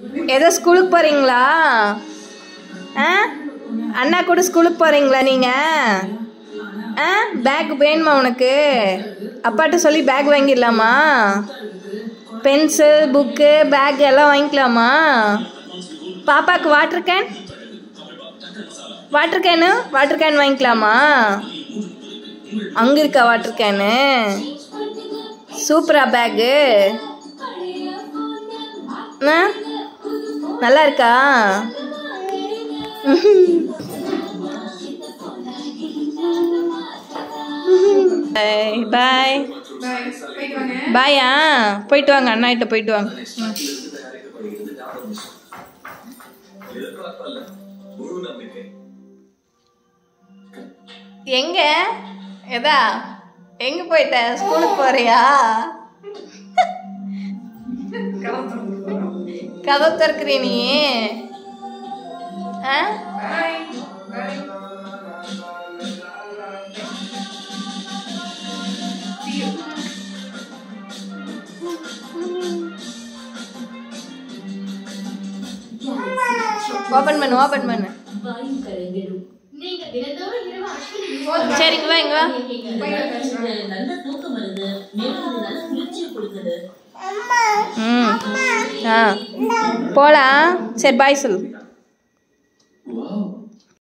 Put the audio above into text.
ஏதோ ஸ்கூலுக்கு போகிறீங்களா ஆ அண்ணா கூட ஸ்கூலுக்கு போகிறீங்களா நீங்கள் ஆ பேக் வேணுமா உனக்கு அப்பாட்ட சொல்லி பேக் வாங்கிடலாமா பென்சில் புக்கு பேக் எல்லாம் வாங்கிக்கலாமா பாப்பாவுக்கு water can water can water can வாங்கிக்கலாமா அங்கே இருக்கா வாட்டர் கேனு சூப்பரா பேக்கு ஆ? நல்லா இருக்கா பாய் பாய் பாயா போயிட்டு வாங்க அண்ணா கிட்ட போயிட்டு வாங்க ம். எங்க எதா எங்க போயிட்ட ஸ்கூலுக்கு போறியா கதவு திறக்கிறீ நீ ஆ ஓபன் பண்ணு ஓபன் பண்ணு நீங்க தினந்தோறும் இரவு அஸ்வினி சரி இங்க வா இங்க வா நல்ல தூக்கம் வருது மேலும் இது நல்ல குளிர்ச்சியை கொடுக்குது ம் ஆ போலாம் சரி பாய் சொல்லு வாவ்